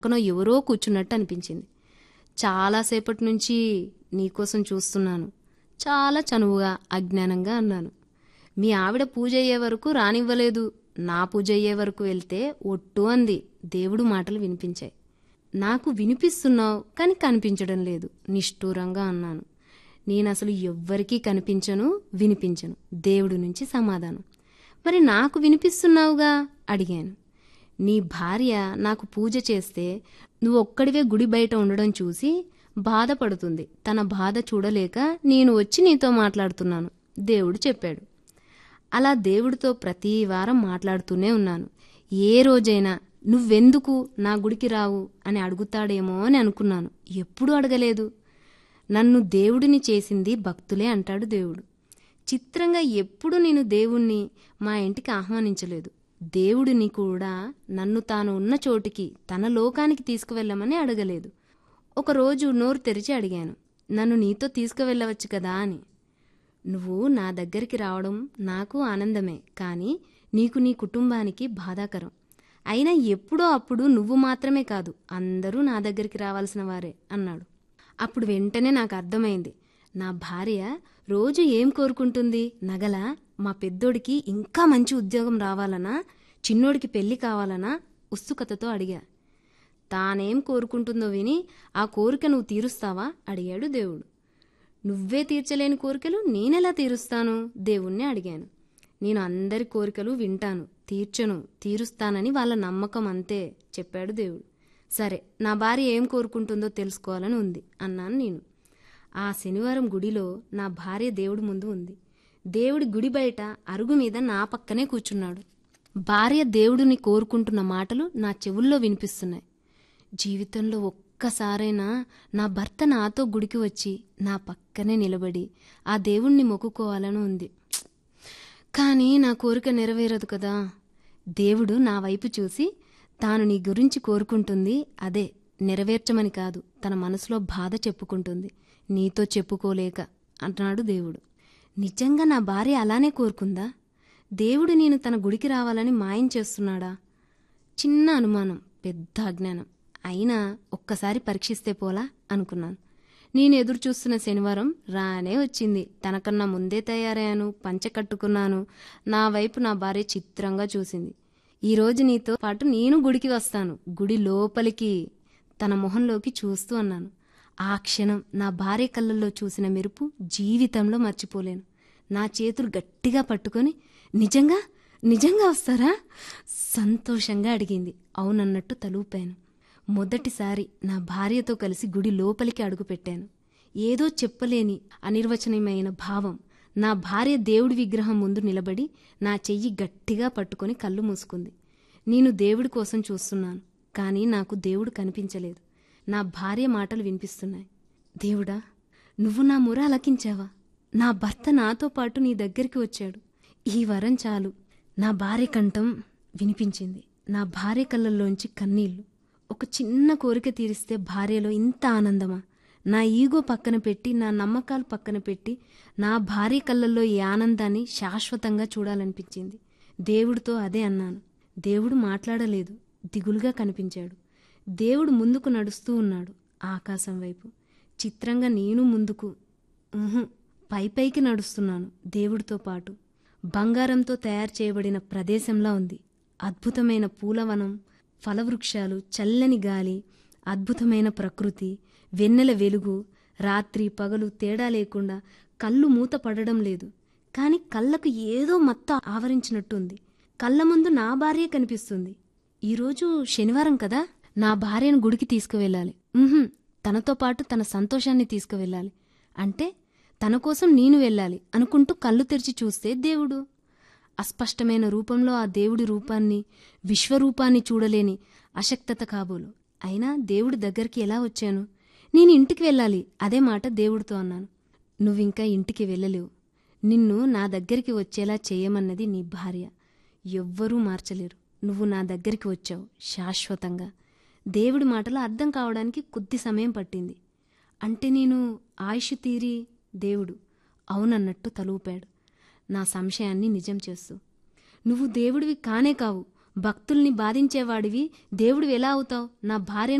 పక్కన ఎవరో కూర్చున్నట్టు అనిపించింది చాలాసేపటి నుంచి నీకోసం చూస్తున్నాను చాలా చనువుగా అజ్ఞానంగా అన్నాను మీ ఆవిడ పూజ అయ్యే వరకు రానివ్వలేదు నా పూజ అయ్యే వరకు వెళ్తే ఒట్టు అంది దేవుడు మాటలు వినిపించాయి నాకు వినిపిస్తున్నావు కానీ కనిపించడం లేదు నిష్ఠూరంగా అన్నాను నేను అసలు ఎవ్వరికీ కనిపించను వినిపించను దేవుడి నుంచి సమాధానం మరి నాకు వినిపిస్తున్నావుగా అడిగాను నీ భార్య నాకు పూజ చేస్తే నువ్వు ఒక్కడివే గుడి బయట ఉండడం చూసి బాధపడుతుంది తన బాధ చూడలేక నేను వచ్చి నీతో మాట్లాడుతున్నాను దేవుడు చెప్పాడు అలా దేవుడితో ప్రతి వారం మాట్లాడుతూనే ఉన్నాను ఏ రోజైనా నువ్వెందుకు నా గుడికి రావు అని అడుగుతాడేమో అని అనుకున్నాను ఎప్పుడూ అడగలేదు నన్ను దేవుడిని చేసింది భక్తులే అంటాడు దేవుడు చిత్రంగా ఎప్పుడు నేను దేవుణ్ణి మా ఇంటికి ఆహ్వానించలేదు దేవుడిని కూడా నన్ను తాను ఉన్న చోటికి తన లోకానికి తీసుకువెళ్ళమని అడగలేదు ఒకరోజు నోరు తెరిచి అడిగాను నన్ను నీతో తీసుకువెళ్ళవచ్చు కదా అని నువ్వు నా దగ్గరికి రావడం నాకు ఆనందమే కానీ నీకు నీ కుటుంబానికి బాధాకరం అయినా ఎప్పుడో అప్పుడు నువ్వు మాత్రమే కాదు అందరూ నా దగ్గరికి రావాల్సిన వారే అన్నాడు అప్పుడు వెంటనే నాకు అర్థమైంది నా భార్య రోజు ఏం కోరుకుంటుంది నగల మా పెద్దోడికి ఇంకా మంచి ఉద్యోగం రావాలనా చిన్నోడికి పెళ్లి కావాలనా ఉత్సుకతతో అడిగా తానేం కోరుకుంటుందో విని ఆ కోరిక నువ్వు తీరుస్తావా అడిగాడు దేవుడు నువ్వే తీర్చలేని కోరికలు నేనెలా తీరుస్తాను దేవుణ్ణి అడిగాను నేను అందరి కోరికలు వింటాను తీర్చను తీరుస్తానని వాళ్ళ నమ్మకం అంతే చెప్పాడు దేవుడు సరే నా భార్య ఏం కోరుకుంటుందో తెలుసుకోవాలని ఉంది అన్నాను నేను ఆ శనివారం గుడిలో నా భార్య దేవుడి ముందు ఉంది దేవుడి గుడి బయట అరుగు మీద నా పక్కనే కూర్చున్నాడు భార్య దేవుడిని కోరుకుంటున్న మాటలు నా చెవుల్లో వినిపిస్తున్నాయి జీవితంలో ఒక్కసారైనా నా భర్త నాతో గుడికి వచ్చి నా పక్కనే నిలబడి ఆ దేవుణ్ణి మొక్కుకోవాలని ఉంది కానీ నా కోరిక నెరవేరదు కదా దేవుడు నా వైపు చూసి తాను నీ గురించి కోరుకుంటుంది అదే నెరవేర్చమని కాదు తన మనసులో బాధ చెప్పుకుంటుంది నీతో చెప్పుకోలేక అన్నాడు దేవుడు నిజంగా నా భార్య అలానే కోరుకుందా దేవుడు నేను తన గుడికి రావాలని మాయం చేస్తున్నాడా చిన్న అనుమానం పెద్ద అజ్ఞానం అయినా ఒక్కసారి పరీక్షిస్తే పోలా అనుకున్నాను నేను ఎదురు చూస్తున్న శనివారం రానే వచ్చింది తనకన్నా ముందే తయారయ్యాను పంచ కట్టుకున్నాను నా వైపు నా భార్య చిత్రంగా చూసింది ఈరోజు నీతో పాటు నేను గుడికి వస్తాను గుడి లోపలికి తన మొహంలోకి చూస్తూ అన్నాను ఆ క్షణం నా భార్య కళ్ళల్లో చూసిన మెరుపు జీవితంలో మర్చిపోలేను నా చేతులు గట్టిగా పట్టుకొని నిజంగా నిజంగా వస్తారా సంతోషంగా అడిగింది అవునన్నట్టు తలూపాను మొదటిసారి నా భార్యతో కలిసి గుడి లోపలికి అడుగుపెట్టాను ఏదో చెప్పలేని అనిర్వచనమైన భావం నా భార్య దేవుడి విగ్రహం ముందు నిలబడి నా చెయ్యి గట్టిగా పట్టుకొని కళ్ళు మూసుకుంది నేను దేవుడి కోసం చూస్తున్నాను కానీ నాకు దేవుడు కనిపించలేదు నా భార్య మాటలు వినిపిస్తున్నాయి దేవుడా నువ్వు నా ముర అలకించావా నా భర్త నాతో పాటు నీ దగ్గరికి వచ్చాడు ఈ వరం చాలు నా భార్య కంఠం వినిపించింది నా భార్య కళ్ళల్లోంచి కన్నీళ్లు ఒక చిన్న కోరిక తీరిస్తే భార్యలో ఇంత ఆనందమా నా ఈగో పక్కన పెట్టి నా నమ్మకాలు పక్కన పెట్టి నా భార్య కళ్ళల్లో ఈ ఆనందాన్ని శాశ్వతంగా చూడాలనిపించింది దేవుడితో అదే అన్నాను దేవుడు మాట్లాడలేదు దిగులుగా కనిపించాడు దేవుడు ముందుకు నడుస్తూ ఉన్నాడు ఆకాశం వైపు చిత్రంగా నేను ముందుకు ఉహుం, పై పైకి నడుస్తున్నాను దేవుడితో పాటు బంగారంతో తయారు చేయబడిన ప్రదేశంలా ఉంది అద్భుతమైన పూలవనం ఫలవృక్షాలు చల్లని గాలి అద్భుతమైన ప్రకృతి వెన్నెల వెలుగు రాత్రి పగలు తేడా లేకుండా కళ్ళు మూత పడడం లేదు కానీ కళ్ళకు ఏదో మత్త ఆవరించినట్టుంది కళ్ళ ముందు నా భార్య కనిపిస్తుంది ఈరోజు శనివారం కదా నా భార్యను గుడికి తీసుకువెళ్ళాలి ఉహుం, తనతో పాటు తన సంతోషాన్ని తీసుకువెళ్ళాలి అంటే తన కోసం నేను వెళ్ళాలి అనుకుంటూ కళ్ళు తెరిచి చూస్తే దేవుడు అస్పష్టమైన రూపంలో ఆ దేవుడి రూపాన్ని విశ్వరూపాన్ని చూడలేని అశక్తత కాబోలు అయినా దేవుడి దగ్గరికి ఎలా వచ్చాను నేను ఇంటికి వెళ్ళాలి అదే మాట దేవుడితో అన్నాను నువ్వింకా ఇంటికి వెళ్ళలేవు నిన్ను నా దగ్గరికి వచ్చేలా చేయమన్నది నీ భార్య ఎవ్వరూ మార్చలేరు నువ్వు నా దగ్గరికి వచ్చావు శాశ్వతంగా దేవుడి మాటలు అర్థం కావడానికి కొద్ది సమయం పట్టింది అంటే నేను ఆయుష్ తీరి దేవుడు అవునన్నట్టు తలూపాడు నా సంశయాన్ని నిజం చేస్తూ నువ్వు దేవుడివి కానే కావు భక్తుల్ని బాధించేవాడివి దేవుడు ఎలా అవుతావు నా భార్యను